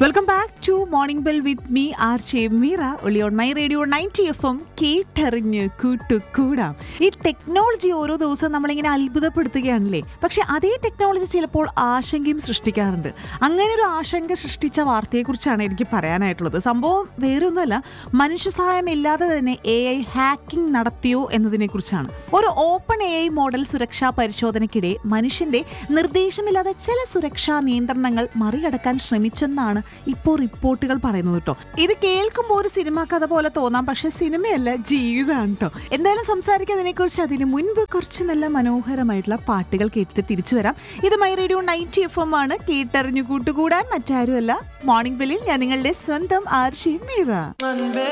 welcome back to Morning Bell with me R Meera ഒളി on My Radio ninety F M കേട്ടറിഞ്ഞ് കൂട്ടുകൂടാം ഈ technology ഓരോ ദിവസവും നമ്മളിങ്ങനെ അത്ഭുതപ്പെടുത്തുകയാണല്ലേ പക്ഷെ അതേ ടെക്നോളജി ചിലപ്പോൾ ആശങ്കയും സൃഷ്ടിക്കാറുണ്ട് അങ്ങനെ ഒരു ആശങ്ക സൃഷ്ടിച്ച വാർത്തയെക്കുറിച്ചാണ് എനിക്ക് പറയാനായിട്ടുള്ളത് സംഭവം വേറൊന്നുമല്ല മനുഷ്യ സഹായം ഇല്ലാതെ തന്നെ എ ഐ ഹാക്കിംഗ് നടത്തിയോ എന്നതിനെ കുറിച്ചാണ് ഒരു ഓപ്പൺ എ ഐ മോഡൽ സുരക്ഷാ പരിശോധനയ്ക്കിടെ മനുഷ്യന്റെ നിർദ്ദേശമില്ലാതെ ചില സുരക്ഷാ നിയന്ത്രണങ്ങൾ മറികടക്കാൻ ശ്രമിച്ചെന്നാണ് ഇപ്പോൾ റിപ്പോർട്ടുകൾ പറയുന്നത് കേട്ടോ ഇത് കേൾക്കുമ്പോൾ ഒരു സിനിമ കഥ പോലെ തോന്നാം പക്ഷെ സിനിമയല്ല ജീവിതമാണ് കേട്ടോ എന്തായാലും സംസാരിക്കാൻ അതിനെക്കുറിച്ച് അതിന് മുൻപ് കുറച്ച് നല്ല മനോഹരമായിട്ടുള്ള പാട്ടുകൾ കേട്ടിട്ട് തിരിച്ചു വരാം ഇത് My Radio ninety F M ആണ് കേട്ടറിഞ്ഞു കൂട്ടുകൂടാൻ മറ്റാരുമല്ല മോർണിംഗ് ബെല്ലിൽ ഞാൻ നിങ്ങളുടെ സ്വന്തം ആർഷി മീറ അൻപേ